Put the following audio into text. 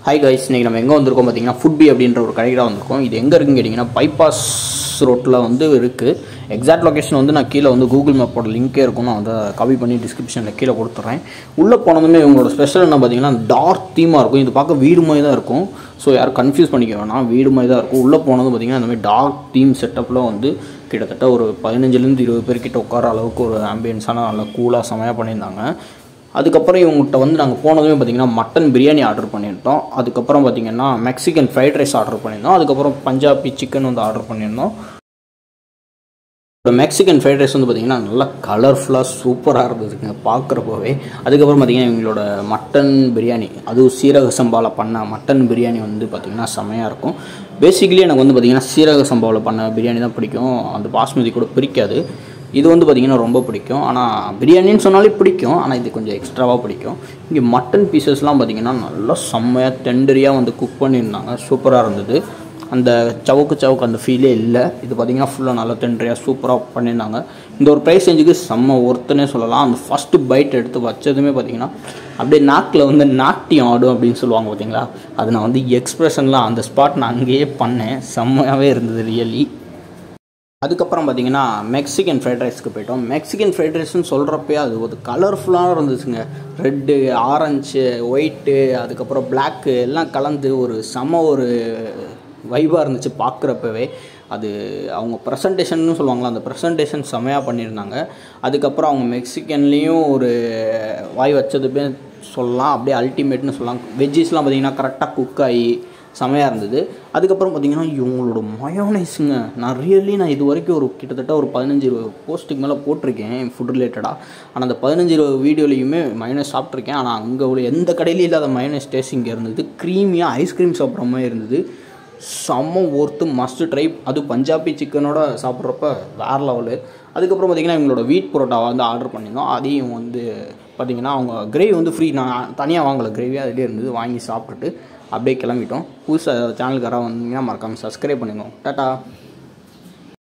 hi guys இன்றைக்கி நம்ம எங்கே வந்திருக்கோம் பார்த்தீங்கன்னா ஃபுட்பி அப்படின்ற ஒரு கடைக்கு தான் வந்திருக்கோம் இது எங்கே இருக்குன்னு கேட்டிங்கன்னா பைபாஸ் ரோட்டில் வந்து இருக்குது எக்ஸாக்ட் லொகேஷன் வந்து நான் கீழே வந்து கூகுள் மேப்போட லிங்க்கே இருக்கும் நான் வந்து காப்பி பண்ணி டிஸ்கிரிப்ஷனில் கீழே கொடுத்துட்றேன் உள்ளே போனதுமே இவங்களோட ஸ்பெஷல் என்ன பார்த்தீங்கன்னா டார்க் தீமாக இருக்கும் இது பார்க்க வீடு மாதிரி தான் இருக்கும் ஸோ யாரும் கன்ஃபியூஸ் பண்ணிக்க வேணாம் வீடு மாதிரி தான் இருக்கும் உள்ளே போனது பார்த்தீங்கன்னா இந்த மாதிரி டார்க் தீம் செட்டப்பில் வந்து கிட்டத்தட்ட ஒரு பதினஞ்சுலேருந்து இருபது பேர்கிட்ட உட்கார அளவுக்கு ஒரு ஆம்பியன்ஸான நல்லா கூலாக செமையாக பண்ணியிருந்தாங்க அதுக்கப்புறம் இவங்ககிட்ட வந்து நாங்கள் போனதுமே பார்த்தீங்கன்னா மட்டன் பிரியாணி ஆர்டர் பண்ணியிருந்தோம் அதுக்கப்புறம் பார்த்தீங்கன்னா மெக்சிகன் ஃப்ரைட் ரைஸ் ஆர்டர் பண்ணியிருந்தோம் அதுக்கப்புறம் பஞ்சாபி சிக்கன் வந்து ஆர்டர் பண்ணியிருந்தோம் இப்போ மெக்சிகன் ஃப்ரைட் ரைஸ் வந்து பார்த்தீங்கன்னா நல்லா கலர்ஃபுல்லாக சூப்பராக இருந்ததுங்க பார்க்குறப்போவே அதுக்கப்புறம் பார்த்தீங்கன்னா இவங்களோட மட்டன் பிரியாணி அதுவும் சீரக சம்பாவில் பண்ண மட்டன் பிரியாணி வந்து பார்த்திங்கன்னா செமையாக இருக்கும் பேசிக்கலி எனக்கு வந்து பார்த்திங்கன்னா சீரக சம்பாவில் பண்ண பிரியாணி தான் பிடிக்கும் அந்த பாஸ்மதி கூட பிடிக்காது இது வந்து பார்த்திங்கன்னா ரொம்ப பிடிக்கும் ஆனால் பிரியாணின்னு சொன்னாலே பிடிக்கும் ஆனால் இது கொஞ்சம் எக்ஸ்ட்ராவாக பிடிக்கும் இங்கே மட்டன் பீசஸ்லாம் பார்த்திங்கன்னா நல்லா செம்மையாக டெண்டரியாக வந்து குக் பண்ணியிருந்தாங்க சூப்பராக இருந்தது அந்த சவுக்கு சவுக்கு அந்த ஃபீலே இல்லை இது பார்த்திங்கன்னா ஃபுல்லாக நல்லா டெண்டரியாக சூப்பராக பண்ணியிருந்தாங்க இந்த ஒரு ப்ரைஸ் ரேஞ்சுக்கு செம்ம ஒர்த்துனே சொல்லலாம் அந்த ஃபஸ்ட்டு பைட் எடுத்து வச்சதுமே பார்த்திங்கன்னா அப்படியே நாக்கில் வந்து நாட்டியம் ஆடும் அப்படின்னு சொல்லுவாங்க பார்த்தீங்களா அது நான் வந்து எக்ஸ்ப்ரெஷன்லாம் அந்த ஸ்பாட் நான் அங்கேயே பண்ணேன் செம்மையாகவே இருந்தது ரியலி அதுக்கப்புறம் பார்த்தீங்கன்னா மெக்சிகன் ஃப்ரைட் ரைஸ்க்கு போயிட்டோம் மெக்சிகன் ஃப்ரைட் ரைஸ்னு சொல்கிறப்பே அது ஒரு கலர்ஃபுல்லாக இருந்துச்சுங்க ரெட்டு ஆரஞ்சு ஒயிட்டு அதுக்கப்புறம் பிளாக்கு எல்லாம் கலந்து ஒரு செம ஒரு வைபாக இருந்துச்சு பார்க்குறப்பவே அது அவங்க ப்ரெசன்டேஷன்னு சொல்லுவாங்களா அந்த ப்ரெசன்டேஷன் செமையாக பண்ணியிருந்தாங்க அதுக்கப்புறம் அவங்க மெக்சிகன்லேயும் ஒரு வாய் வச்சதுமே சொல்லலாம் அப்படியே அல்டிமேட்னு சொல்லலாம் வெஜ்ஜஸ்லாம் பார்த்திங்கன்னா கரெக்டாக குக் ஆகி செமையாக இருந்தது அதுக்கப்புறம் பார்த்தீங்கன்னா இவங்களோட மயோனைஸுங்க நான் ரியலி நான் இது வரைக்கும் ஒரு கிட்டத்தட்ட ஒரு பதினஞ்சு இருபது போஸ்ட்டுக்கு மேலே போட்டிருக்கேன் ஃபுட் ரிலேட்டடாக ஆனால் அந்த பதினஞ்சு இருபது வீடியோலையுமே மயோனைஸ் சாப்பிட்ருக்கேன் ஆனால் அங்கே உள்ள எந்த கடையிலையும் இல்லாத மயோனைஸ் டேஸ்ட் இங்கே இருந்தது க்ரீமியாக ஐஸ்கிரீம் சாப்பிட்ற மாதிரி இருந்தது செம்ம ஒர்த்து மஸ்ட் ட்ரை அது பஞ்சாபி சிக்கனோட சாப்பிட்றப்ப வேறு லெவலு அதுக்கப்புறம் பார்த்திங்கன்னா இவங்களோட வீட் புரோட்டாவை வந்து ஆர்டர் பண்ணியிருந்தோம் அதையும் வந்து பார்த்திங்கன்னா அவங்க கிரேவி வந்து ஃப்ரீ நான் தனியாக வாங்கலை கிரேவி அதிலே இருந்தது வாங்கி சாப்பிட்டுட்டு அப்படியே கிளம்பிட்டோம் புதுசாக சேனலுக்காராக வந்தீங்கன்னா மறக்காமல் சப்ஸ்கிரைப் பண்ணிக்கோங்க டாட்டா